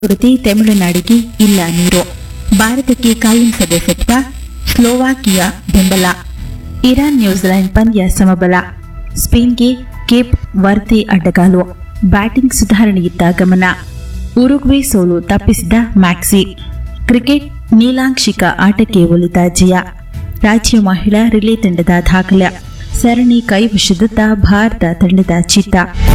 ಕೊರತೆ ತಮಿಳುನಾಡಿಗೆ ಇಲ್ಲ ನೀರು ಭಾರತಕ್ಕೆ ಕಾಯಂ ಸದಸ್ಯತ್ವ ಸ್ಲೋವಾಕಿಯಾ ಬೆಂಬಲ ಇರಾನ್ ನ್ಯೂಜಿಲೆಂಡ್ ಪಂದ್ಯ ಸಮಬಲ ಸ್ಪೇನ್ಗೆ ಕೇಪ್ ವರ್ತೆ ಅಡ್ಡಗಾಲು ಬ್ಯಾಟಿಂಗ್ ಸುಧಾರಣೆಯಿದ್ದ ಗಮನ ಉರುಗ್ವೆ ಸೋಲು ತಪ್ಪಿಸಿದ ಮ್ಯಾಕ್ಸಿ ಕ್ರಿಕೆಟ್ ನೀಲಾಂಕ್ಷಿಕ ಆಟಕ್ಕೆ ಒಲಿದ ಜಯ ರಾಜ್ಯ ಮಹಿಳಾ ರಿಲೇ ತಂಡದ ದಾಖಲೆ ಸರಣಿ ಕೈವಶದತ್ತ ಭಾರತ ತಂಡದ ಚಿತ್ತ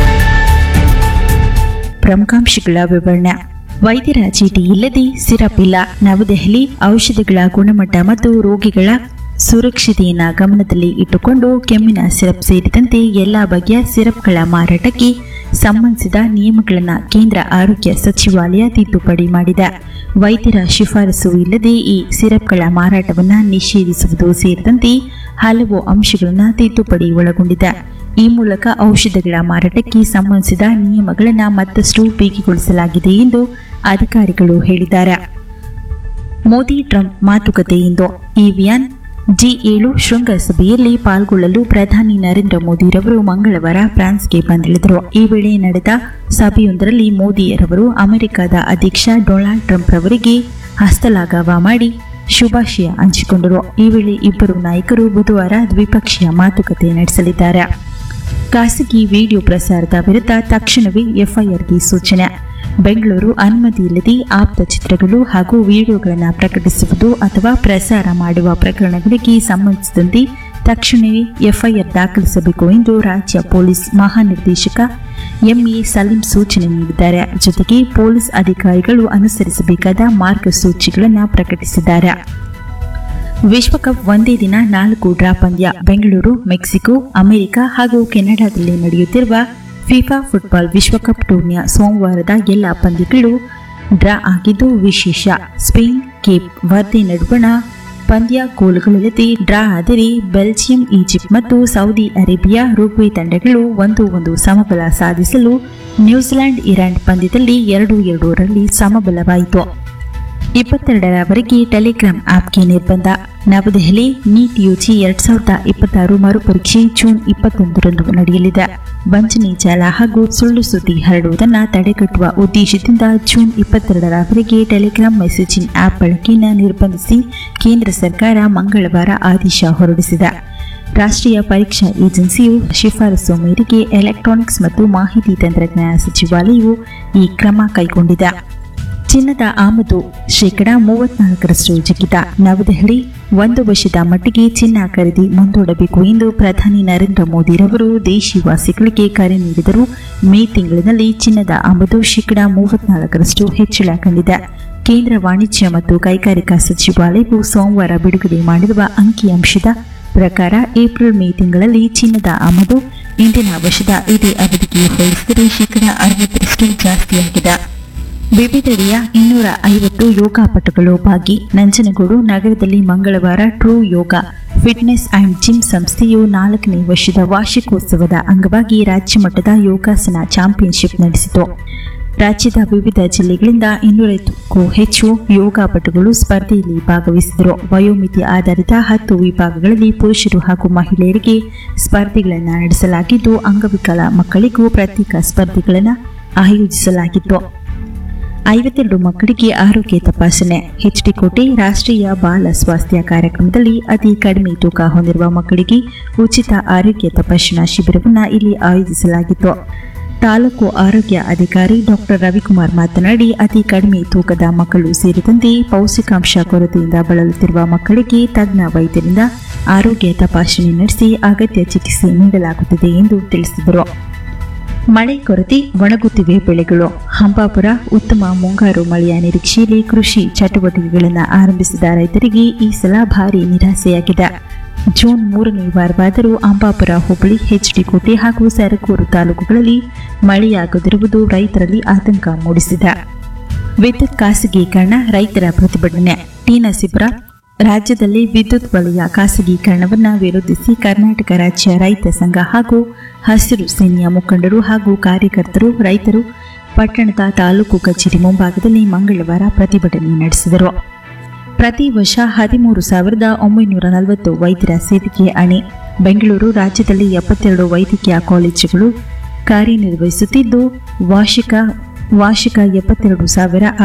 ಪ್ರಮುಖಾಂಶಗಳ ವಿವರಣೆ ವೈದ್ಯರ ಚೀಟಿ ಇಲ್ಲದೆ ಸಿರಪ್ ಇಲ್ಲ ನವದೆಹಲಿ ಔಷಧಿಗಳ ಗುಣಮಟ್ಟ ಮತ್ತು ರೋಗಿಗಳ ಸುರಕ್ಷತೆಯನ್ನ ಗಮನದಲ್ಲಿ ಇಟ್ಟುಕೊಂಡು ಕೆಮ್ಮಿನ ಸಿರಪ್ ಸೇರಿದಂತೆ ಎಲ್ಲ ಬಗೆಯ ಸಿರಪ್ಗಳ ಮಾರಾಟಕ್ಕೆ ಸಂಬಂಧಿಸಿದ ನಿಯಮಗಳನ್ನು ಕೇಂದ್ರ ಆರೋಗ್ಯ ಸಚಿವಾಲಯ ತಿದ್ದುಪಡಿ ಮಾಡಿದೆ ವೈದ್ಯರ ಶಿಫಾರಸು ಇಲ್ಲದೆ ಈ ಸಿರಪ್ಗಳ ಮಾರಾಟವನ್ನು ನಿಷೇಧಿಸುವುದು ಸೇರಿದಂತೆ ಹಲವು ಅಂಶಗಳನ್ನು ತಿದ್ದುಪಡಿ ಒಳಗೊಂಡಿದೆ ಈ ಮೂಲಕ ಔಷಧಗಳ ಮಾರಾಟಕ್ಕೆ ಸಂಬಂಧಿಸಿದ ನಿಯಮಗಳನ್ನು ಮತ್ತಷ್ಟು ಬಿಗಿಗೊಳಿಸಲಾಗಿದೆ ಎಂದು ಅಧಿಕಾರಿಗಳು ಹೇಳಿದ್ದಾರೆ ಮೋದಿ ಟ್ರಂಪ್ ಮಾತುಕತೆ ಇಂದು ಇವಿಯನ್ ಜಿ ಏಳು ಶೃಂಗಸಭೆಯಲ್ಲಿ ಪಾಲ್ಗೊಳ್ಳಲು ಪ್ರಧಾನಿ ನರೇಂದ್ರ ಮೋದಿರವರು ಮಂಗಳವಾರ ಫ್ರಾನ್ಸ್ಗೆ ಬಂದಿಳಿದರು ಈ ವೇಳೆ ನಡೆದ ಸಭೆಯೊಂದರಲ್ಲಿ ಮೋದಿಯರವರು ಅಮೆರಿಕದ ಅಧ್ಯಕ್ಷ ಡೊನಾಲ್ಡ್ ಟ್ರಂಪ್ ರವರಿಗೆ ಹಸ್ತಲಾಘವ ಮಾಡಿ ಶುಭಾಶಯ ಹಂಚಿಕೊಂಡರು ಈ ವೇಳೆ ಇಬ್ಬರು ನಾಯಕರು ಬುಧವಾರ ದ್ವಿಪಕ್ಷೀಯ ಮಾತುಕತೆ ನಡೆಸಲಿದ್ದಾರೆ ಖಾಸಗಿ ವಿಡಿಯೋ ಪ್ರಸಾರದ ವಿರುದ್ಧ ತಕ್ಷಣವೇ ಎಫ್ಐಆರ್ಗೆ ಸೂಚನೆ ಬೆಂಗಳೂರು ಅನುಮತಿ ಇಲ್ಲದೆ ಆಪ್ತ ಚಿತ್ರಗಳು ಹಾಗೂ ವಿಡಿಯೋಗಳನ್ನು ಪ್ರಕಟಿಸುವುದು ಅಥವಾ ಪ್ರಸಾರ ಮಾಡುವ ಪ್ರಕರಣಗಳಿಗೆ ಸಂಬಂಧಿಸಿದಂತೆ ತಕ್ಷಣವೇ ಎಫ್ಐಆರ್ ದಾಖಲಿಸಬೇಕು ಎಂದು ರಾಜ್ಯ ಪೊಲೀಸ್ ಮಹಾನಿರ್ದೇಶಕ ಎಂಎ ಸಲೀಂ ಸೂಚನೆ ನೀಡಿದ್ದಾರೆ ಜೊತೆಗೆ ಪೊಲೀಸ್ ಅಧಿಕಾರಿಗಳು ಅನುಸರಿಸಬೇಕಾದ ಮಾರ್ಗಸೂಚಿಗಳನ್ನು ಪ್ರಕಟಿಸಿದ್ದಾರೆ ವಿಶ್ವಕಪ್ ಒಂದೇ ದಿನ ನಾಲ್ಕು ಡ್ರಾ ಪಂದ್ಯ ಬೆಂಗಳೂರು ಮೆಕ್ಸಿಕೋ ಅಮೆರಿಕ ಹಾಗೂ ಕೆನಡಾದಲ್ಲಿ ನಡೆಯುತ್ತಿರುವ ಫಿಫಾ ಫುಟ್ಬಾಲ್ ವಿಶ್ವಕಪ್ ಟೂರ್ನಿಯ ಸೋಮವಾರದ ಎಲ್ಲ ಪಂದ್ಯಗಳು ಡ್ರಾ ಆಗಿದ್ದು ವಿಶೇಷ ಸ್ಪೇನ್ ಕೇಪ್ ವರ್ದೆ ನಡುವಣ ಪಂದ್ಯ ಗೋಲುಗಳಿಲ್ಲದೆ ಡ್ರಾ ಆದರೆ ಬೆಲ್ಜಿಯಂ ಈಜಿಪ್ಟ್ ಮತ್ತು ಸೌದಿ ಅರೇಬಿಯಾ ರುಗ್ವೆ ತಂಡಗಳು ಒಂದು ಒಂದು ಸಮಬಲ ಸಾಧಿಸಲು ನ್ಯೂಜಿಲೆಂಡ್ ಇರಾನ್ ಪಂದ್ಯದಲ್ಲಿ ಎರಡು ಎರಡರಲ್ಲಿ ಸಮಬಲವಾಯಿತು ಇಪ್ಪತ್ತೆರಡರವರೆಗೆ ಟೆಲಿಗ್ರಾಮ್ ಆಪ್ಗೆ ನಿರ್ಬಂಧ ನವದೆಹಲಿ ನೀಟ್ ಯುಜಿ ಎರಡ್ ಸಾವಿರದ ಇಪ್ಪತ್ತಾರು ಮರುಪರೀಕ್ಷೆ ಜೂನ್ ಇಪ್ಪತ್ತೊಂದರಂದು ನಡೆಯಲಿದೆ ವಂಚನೆ ಜಾಲ ಹಾಗೂ ಸುಳ್ಳು ಸುದ್ದಿ ಹರಡುವುದನ್ನು ತಡೆಗಟ್ಟುವ ಉದ್ದೇಶದಿಂದ ಜೂನ್ ಇಪ್ಪತ್ತೆರಡರವರೆಗೆ ಟೆಲಿಗ್ರಾಮ್ ಮೆಸೇಜಿಂಗ್ ಆಪ್ ಬಳಕೆಯನ್ನು ನಿರ್ಬಂಧಿಸಿ ಕೇಂದ್ರ ಸರ್ಕಾರ ಮಂಗಳವಾರ ಆದೇಶ ಹೊರಡಿಸಿದೆ ರಾಷ್ಟ್ರೀಯ ಪರೀಕ್ಷಾ ಏಜೆನ್ಸಿಯು ಶಿಫಾರಸು ಮೇರೆಗೆ ಎಲೆಕ್ಟ್ರಾನಿಕ್ಸ್ ಮತ್ತು ಮಾಹಿತಿ ತಂತ್ರಜ್ಞಾನ ಸಚಿವಾಲಯವು ಈ ಕ್ರಮ ಕೈಗೊಂಡಿದೆ ಚಿನ್ನದ ಆಮದು ಶೇಕಡಾ ಮೂವತ್ನಾಲ್ಕರಷ್ಟು ಜಿಗಿತ ನವದೆಹಲಿ ಒಂದು ವರ್ಷದ ಮಟ್ಟಿಗೆ ಚಿನ್ನ ಖರೀದಿ ಮುಂದೂಡಬೇಕು ಎಂದು ಪ್ರಧಾನಿ ನರೇಂದ್ರ ಮೋದಿರವರು ದೇಶವಾಸಿಗಳಿಗೆ ಕರೆ ನೀಡಿದರು ಮೇ ತಿಂಗಳಿನಲ್ಲಿ ಚಿನ್ನದ ಆಮದು ಶೇಕಡಾ ಮೂವತ್ನಾಲ್ಕರಷ್ಟು ಹೆಚ್ಚಳ ಕಂಡಿದೆ ಕೇಂದ್ರ ವಾಣಿಜ್ಯ ಮತ್ತು ಕೈಗಾರಿಕಾ ಸಚಿವಾಲಯವು ಸೋಮವಾರ ಬಿಡುಗಡೆ ಮಾಡಿರುವ ಅಂಕಿಅಂಶದ ಪ್ರಕಾರ ಏಪ್ರಿಲ್ ಮೇ ತಿಂಗಳಲ್ಲಿ ಚಿನ್ನದ ಆಮದು ಇಂದಿನ ವರ್ಷದ ಇದೇ ಅವಧಿಗೆ ಹೋಲಿಸಿದರೆ ಶೇಕಡಾ ಅರವತ್ತರಷ್ಟು ಜಾಸ್ತಿಯಾಗಿದೆ ವಿವಿಧೆಡೆಯ ಇನ್ನೂರ ಐವತ್ತು ಯೋಗಾಪಟುಗಳು ಭಾಗಿ ನಂಜನಗೂಡು ನಗರದಲ್ಲಿ ಮಂಗಳವಾರ true yoga fitness and gym ಸಂಸ್ಥೆಯು ನಾಲ್ಕನೇ ವರ್ಷದ ವಾರ್ಷಿಕೋತ್ಸವದ ಅಂಗವಾಗಿ ರಾಜ್ಯ ಮಟ್ಟದ ಯೋಗಾಸನ ಚಾಂಪಿಯನ್ಶಿಪ್ ನಡೆಸಿತು ರಾಜ್ಯದ ವಿವಿಧ ಜಿಲ್ಲೆಗಳಿಂದ ಇನ್ನೂರೈದಕ್ಕೂ ಹೆಚ್ಚು ಯೋಗಾಪಟುಗಳು ಸ್ಪರ್ಧೆಯಲ್ಲಿ ಭಾಗವಹಿಸಿದರು ವಯೋಮಿತಿ ಆಧಾರಿತ ಹತ್ತು ವಿಭಾಗಗಳಲ್ಲಿ ಪುರುಷರು ಹಾಗೂ ಮಹಿಳೆಯರಿಗೆ ಸ್ಪರ್ಧೆಗಳನ್ನು ನಡೆಸಲಾಗಿದ್ದು ಅಂಗವಿಕಲ ಮಕ್ಕಳಿಗೂ ಪ್ರತ್ಯೇಕ ಸ್ಪರ್ಧೆಗಳನ್ನು ಆಯೋಜಿಸಲಾಗಿತ್ತು ಐವತ್ತೆರಡು ಮಕ್ಕಳಿಗೆ ಆರೋಗ್ಯ ತಪಾಸಣೆ ಕೋಟೆ ರಾಷ್ಟ್ರೀಯ ಬಾಲ ಸ್ವಾಸ್ಥ್ಯ ಕಾರ್ಯಕ್ರಮದಲ್ಲಿ ಅತಿ ಕಡಿಮೆ ತೂಕ ಹೊಂದಿರುವ ಮಕ್ಕಳಿಗೆ ಉಚಿತ ಆರೋಗ್ಯ ತಪಾಸಣಾ ಶಿಬಿರವನ್ನು ಇಲ್ಲಿ ಆಯೋಜಿಸಲಾಗಿತ್ತು ತಾಲೂಕು ಆರೋಗ್ಯ ಅಧಿಕಾರಿ ಡಾಕ್ಟರ್ ರವಿಕುಮಾರ್ ಮಾತನಾಡಿ ಅತಿ ಕಡಿಮೆ ತೂಕದ ಮಕ್ಕಳು ಸೇರಿದಂತೆ ಪೌಷ್ಟಿಕಾಂಶ ಕೊರತೆಯಿಂದ ಬಳಲುತ್ತಿರುವ ಮಕ್ಕಳಿಗೆ ತಜ್ಞ ವೈದ್ಯರಿಂದ ಆರೋಗ್ಯ ತಪಾಸಣೆ ನಡೆಸಿ ಅಗತ್ಯ ಚಿಕಿತ್ಸೆ ನೀಡಲಾಗುತ್ತದೆ ಎಂದು ತಿಳಿಸಿದರು ಮಳೆ ಕೊರತೆ ಒಣಗುತ್ತಿವೆ ಬೆಳೆಗಳು ಹಂಪಾಪುರ ಉತ್ತಮ ಮುಂಗಾರು ಮಳೆಯ ನಿರೀಕ್ಷೆಯಲ್ಲಿ ಕೃಷಿ ಚಟುವಟಿಕೆಗಳನ್ನು ಆರಂಭಿಸಿದ ರೈತರಿಗೆ ಈ ಸಲ ಭಾರಿ ನಿರಾಸೆಯಾಗಿದೆ ಜೂನ್ ಮೂರನೇ ವಾರವಾದರೂ ಅಂಬಾಪುರ ಹೋಬಳಿ ಹೆಚ್ಡಿಕೋಟೆ ಹಾಗೂ ಸರಕೂರು ತಾಲೂಕುಗಳಲ್ಲಿ ಮಳೆಯಾಗದಿರುವುದು ರೈತರಲ್ಲಿ ಆತಂಕ ಮೂಡಿಸಿದೆ ವಿದ್ಯುತ್ ಖಾಸಗೀಕರಣ ರೈತರ ಪ್ರತಿಭಟನೆ ಟಿ ನರಸೀಪುರ ರಾಜ್ಯದಲ್ಲಿ ವಿದ್ಯುತ್ ವಲಯ ಖಾಸಗೀಕರಣವನ್ನು ವಿರೋಧಿಸಿ ಕರ್ನಾಟಕ ರಾಜ್ಯ ರೈತ ಸಂಘ ಹಾಗೂ ಹಸಿರು ಸೇನೆಯ ಮುಖಂಡರು ಹಾಗೂ ಕಾರ್ಯಕರ್ತರು ರೈತರು ಪಟ್ಟಣದ ತಾಲೂಕು ಕಚೇರಿ ಮುಂಭಾಗದಲ್ಲಿ ಮಂಗಳವಾರ ಪ್ರತಿಭಟನೆ ನಡೆಸಿದರು ಪ್ರತಿ ವರ್ಷ ಹದಿಮೂರು ಸಾವಿರದ ಒಂಬೈನೂರ ನಲವತ್ತು ವೈದ್ಯರ ಸೇವೆಗೆ ಅಣೆ ಬೆಂಗಳೂರು ರಾಜ್ಯದಲ್ಲಿ ಎಪ್ಪತ್ತೆರಡು ವೈದ್ಯಕೀಯ ಕಾಲೇಜುಗಳು ಕಾರ್ಯನಿರ್ವಹಿಸುತ್ತಿದ್ದು ವಾರ್ಷಿಕ ವಾರ್ಷಿಕ ಎಪ್ಪತ್ತೆರಡು ಸಾವಿರ